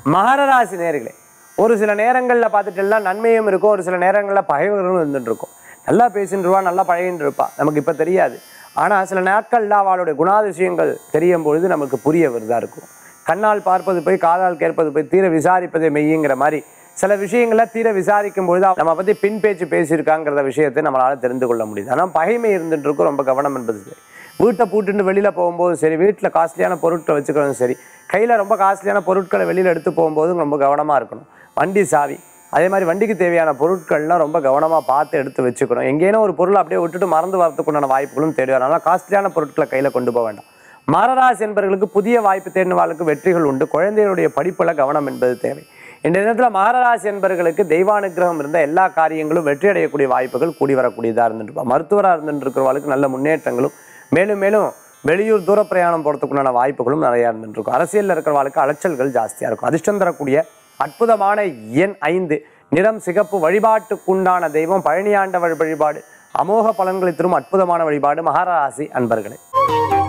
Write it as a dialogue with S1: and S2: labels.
S1: மகர ராசி நேர்களே ஒரு சில நேரங்களில் பார்த்துட்டேன்னா நன்மையும் இருக்கும் ஒரு சில நேரங்களில் பகைவர்களும் இருந்துட்டு இருக்கும் நல்லா பேசிட்டு இருப்பா நல்லா பழகிட்டு இருப்பா நமக்கு இப்போ தெரியாது ஆனால் சில நாட்களில் அவளுடைய குணாதிசயங்கள் தெரியும் பொழுது நமக்கு புரிய வருதா இருக்கும் கண்ணால் பார்ப்பது போய் காதால் கேட்பது போய் தீர விசாரிப்பதே மெய்யுங்கிற மாதிரி சில விஷயங்களை தீர விசாரிக்கும் பொழுது நம்ம பற்றி பின் பேச்சு பேசியிருக்காங்கிறத விஷயத்தை நம்மளால் தெரிந்து கொள்ள முடியுது ஆனால் பகைமை இருந்துட்டு இருக்கும் ரொம்ப கவனம் என்பது சரி. வீட்டை பூட்டுட்டு வெளியில் போகும்போது சரி வீட்டில் காஸ்ட்லியான பொருட்களை வச்சுக்கிறதும் சரி கையில் ரொம்ப காஸ்ட்லியான பொருட்களை வெளியில் எடுத்து போகும்போதும் ரொம்ப கவனமாக இருக்கணும் வண்டி சாவி அதே மாதிரி வண்டிக்கு தேவையான பொருட்கள்லாம் ரொம்ப கவனமாக பார்த்து எடுத்து வச்சுக்கணும் எங்கேயும் ஒரு பொருளை அப்படியே விட்டுட்டு மறந்து வரதுக்குண்டான வாய்ப்புகளும் தேடி வரும் அதனால் காஸ்ட்லியான பொருட்களை கையில் கொண்டு போக வேண்டாம் மரராசி என்பவர்களுக்கு புதிய வாய்ப்பு தேடினவாளுக்கு வெற்றிகள் உண்டு குழந்தைகளுடைய படிப்புல கவனம் என்பது தேவை இந்த நேரத்தில் மகராசி என்பவர்களுக்கு தெய்வானுக்கிரகம் இருந்த எல்லா காரியங்களும் வெற்றி அடையக்கூடிய வாய்ப்புகள் கூடி வரக்கூடியதாக இருந்துட்டு மருத்துவராக இருந்துட்டு இருக்கிறவர்களுக்கு நல்ல முன்னேற்றங்களும் மேலும் மேலும் வெளியூர் தூர பிரயாணம் போகிறதுக்குண்டான வாய்ப்புகளும் நிறையா இருந்துட்டு இருக்கும் அரசியலில் இருக்கிறவர்களுக்கு அலைச்சல்கள் ஜாஸ்தியாக இருக்கும் அதிர்ஷ்டம் தரக்கூடிய அற்புதமான எண் ஐந்து நிறம் சிகப்பு வழிபாட்டுக்குண்டான தெய்வம் பழனியாண்டவர் வழிபாடு அமோக பலன்களை தரும் அற்புதமான வழிபாடு மகாராசி அன்பர்களே